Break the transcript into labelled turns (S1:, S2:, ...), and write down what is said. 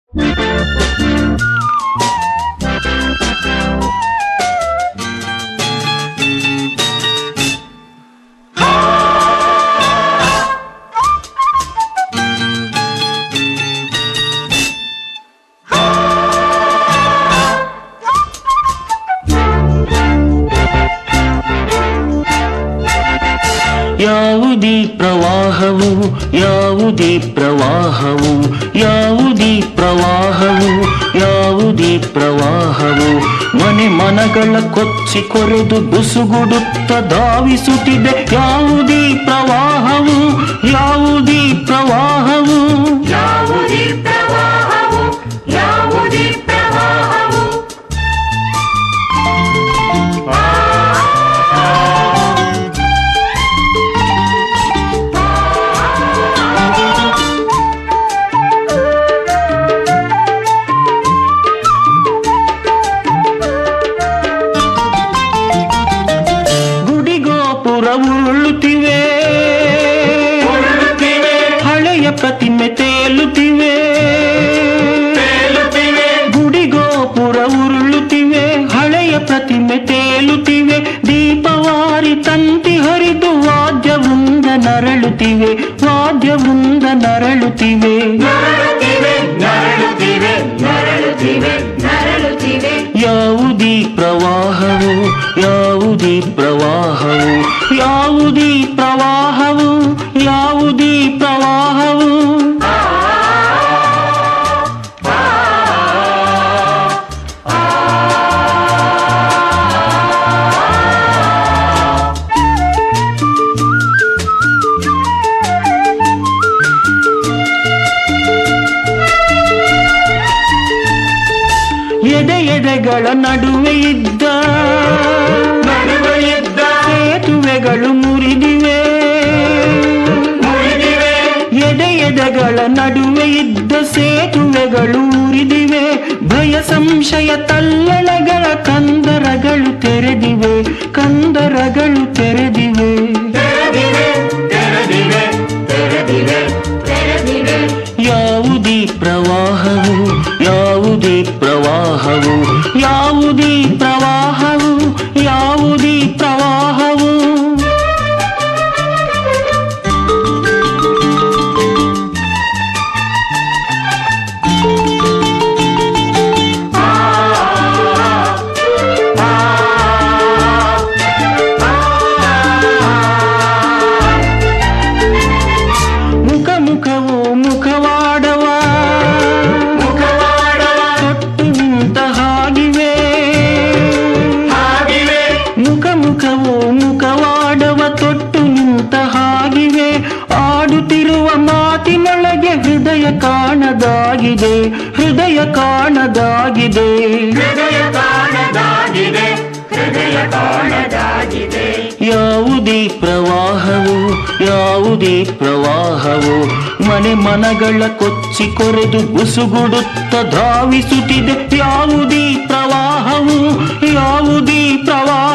S1: ಯಾವುದೀ ಪ್ರವಾಹವು ಯಾವುದೀ ಪ್ರವಾಹವು ಯಾವುದೀ ಪ್ರವಾಹವು ಯಾವುದೀ ಪ್ರವಾಹವು ಮನೆ ಮನಗಳ ಕೊಚ್ಚಿ ಕೊರೆದು ಬುಸುಗುಡುತ್ತ ಧಾವಿಸುತ್ತಿದೆ ಯಾವುದೀ ಪ್ರವಾಹವು ಯಾವುದೀ ಪ್ರವಾಹವು
S2: ಯಾವುದೇ ಪ್ರವಾಹವು ಯಾವುದೇ ಪ್ರವಾಹವು
S1: ಗುಡಿಗೋಪುರ ಉರುಳುತ್ತಿವೆ
S2: ಉರುಳುತ್ತಿವೆ
S1: ಹಳೆಯ ಪ್ರತಿಮೆ ತೇಲುತ್ತಿವೆ
S2: ತೇಲುತ್ತಿವೆ
S1: ಗುಡಿಗೋಪುರ ಉರುಳುತ್ತಿವೆ ಹಳೆಯ ಪ್ರತಿಮೆ ತೇಲುತ್ತಿವೆ ದೀಪವಾರಿ ತಂತಿ ಹರಿದು ವಾದ್ಯವೃಂದ ನರಳುತ್ತಿವೆ ವಾದ್ಯವೃಂದ ನರಳುತ್ತಿವೆ
S2: ನರಳುತ್ತಿವೆ ನರಳುತ್ತಿವೆ ನರಳುತ್ತಿವೆ ನರಳುತ್ತಿವೆ
S1: ಯಾವುದೀ ಪ್ರವಾಹವು ಯಾವುದೀ ಪ್ರವಾಹವು ಯಾವುದೀ ಪ್ರವಾಹವು ಯಾವುದೀ ಪ್ರವಾಹವು ಎದೆ ಎದೆಗಳ ನಡುವೆ ಇದ್ದ
S2: ನಡುವೆ ಇದ್ದ
S1: ಸೇತುವೆಗಳು ಮುರಿದಿವೆ
S2: ಮುರಿದಿವೆ
S1: ಎದೆ ಎದೆಗಳ ನಡುವೆ ಇದ್ದ ಸೇತುವೆಗಳು ಉರಿದಿವೆ ಭಯ ಸಂಶಯ ತಲ್ಲಣಗಳ ಕಂದರಗಳು ತೆರೆದಿವೆ ಕಂದರಗಳು ತೆರೆದಿವೆ
S2: ತೆರೆದಿವೆ ತೆರೆದಿವೆ ತೆರೆದಿವೆ ತೆರೆದಿವೆ
S1: ಯಾವುದೀ ಪ್ರವಾಹವು ಯಾವುದೀ ಪ್ರವಾಹವು ಯಾವುದೀ ಪ್ರವಾಹವು ಯಾವುದೀ ಪ್ರವಾಹವು ಮುಖ ಮುಖವು ಮುಖವಾಡವ
S2: ಮುಖವಾಡವ
S1: ತೊಟ್ಟು ನಿಂತ ಹಾಗಿವೆ
S2: ಹಾಗಿವೆ
S1: ಮುಖ ಮುಖವು ಮುಖವಾಡವ ತೊಟ್ಟು ನಿಂತ ಹಾಗಿವೆ ಆಡುತ್ತಿರುವ ಮಾತಿನೊಳಗೆ ಹೃದಯ ಕಾಣದಾಗಿದೆ ಹೃದಯ ಕಾಣದಾಗಿದೆ
S2: ಹೃದಯ ಕಾಣದಾಗಿದೆ ಹೃದಯ ಕಾಣದಾಗಿದೆ
S1: ಯಾವುದೇ ಪ್ರವಾಹವು ಯಾವುದೇ ಪ್ರವಾಹವು ಮನೆ ಮನಗಳ ಕೊಚ್ಚಿ ಕೊರೆದು ಬುಸುಗುಡುತ್ತ ಧಾವಿಸುತ್ತಿದೆ ಯಾವುದೇ ಪ್ರವಾಹವು ಯಾವುದೇ ಪ್ರವಾಹ